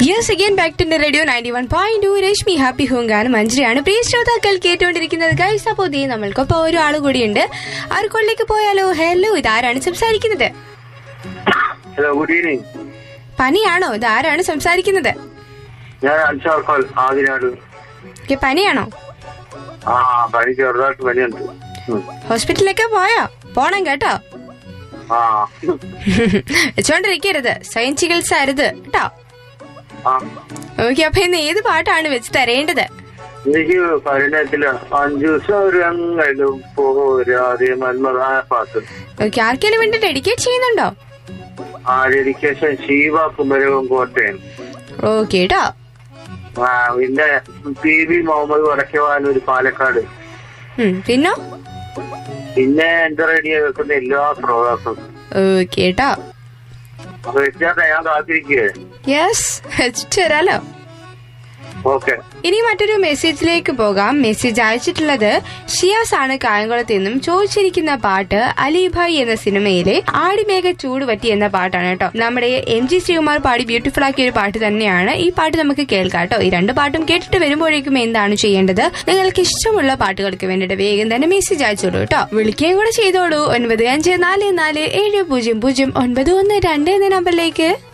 Yes again back to radio ninety one point two Rashmi happy ഹോങ്കാണ് മഞ്ജരിയാണ് പ്രിയ ശ്രോതാക്കൾ കേട്ടുകൊണ്ടിരിക്കുന്നത് ഗൈസ് അപ്പോൾ ദേ നമ്മൾക്കൊപ്പം ഒരു ആൾ കൂടിയുണ്ട് ആർക്കൊള്ളിലേക്ക് പോയാലോ ഹലോ ഇതാരാണ് സംസാരിക്കുന്നത് ഹലോ ഗുഡ് ഈവനിങ് പനിയാണോ ഇതാരാണ് സംസാരിക്കുന്നത് ഞാൻ അൻഷാർക്കോൾ ആദിനാട് ഓക്കെ പനിയാണോ ആ പനി ചെറുതായിട്ട് പനിയുണ്ട് ഉം. ഹോസ്പിറ്റലിലേക്ക് പോയോ പോണം കേട്ടോ ആ വെച്ചോണ്ടിരിക്കരുത് സ്വയം ചികിത്സ അരുത് കേട്ടോ ആ ഓക്കെ അപ്പൊ ഇന്ന് ഏത് പാട്ടാണ് വെച്ച് തരേണ്ടത് എനിക്ക് പരിണയത്തില് അഞ്ചു സ്വരങ്ങളും പോരാതെ മന്മതായ പാട്ട് ഓക്കെ ആർക്കെങ്കിലും വേണ്ടി ഡെഡിക്കേറ്റ് ചെയ്യുന്നുണ്ടോ ആ ഡെഡിക്കേഷൻ ശിവ കുമരകം കോട്ടയം ഓക്കെ കേട്ടോ ആ പിന്നെ പി വി മുഹമ്മദ് വടക്കേവാനൂർ പാലക്കാട് ഉം, പിന്നോ പിന്നെ എന്റെ റേഡിയോ വെക്കുന്ന എല്ലാ ശ്രോതാക്കളും ഓക്കെ കേട്ടോ അപ്പൊ വെച്ചാട്ടെ ഞാൻ കാത്തിരിക്കേ യെസ് വെച്ചിട്ട് തരാലോ ഓക്കെ ഇനി മറ്റൊരു മെസ്സേജിലേക്ക് പോകാം മെസ്സേജ് അയച്ചിട്ടുള്ളത് ഷിയാസ് ആണ് കായംകുളത്ത് നിന്നും ചോദിച്ചിരിക്കുന്ന പാട്ട് അലിഭായ് എന്ന സിനിമയിലെ ആടിമേഘ ചൂട് പറ്റി എന്ന പാട്ടാണ് കേട്ടോ നമ്മുടെ എം ജി ശ്രീകുമാർ പാടി ബ്യൂട്ടിഫുൾ ആക്കിയ ഒരു പാട്ട് തന്നെയാണ് ഈ പാട്ട് നമുക്ക് കേൾക്കാം കേട്ടോ ഈ രണ്ട് പാട്ടും കേട്ടിട്ട് വരുമ്പോഴേക്കും എന്താണ് ചെയ്യേണ്ടത് നിങ്ങൾക്ക് ഇഷ്ടമുള്ള പാട്ടുകൾക്ക് വേണ്ടിയിട്ട് വേഗം തന്നെ മെസ്സേജ് അയച്ചോളൂ കേട്ടോ വിളിക്കുകയും കൂടെ ചെയ്തോളൂ ഒൻപത് അഞ്ച് നാല് നാല് ഏഴ് പൂജ്യം പൂജ്യം ഒൻപത് ഒന്ന് രണ്ട് എന്ന നമ്പറിലേക്ക്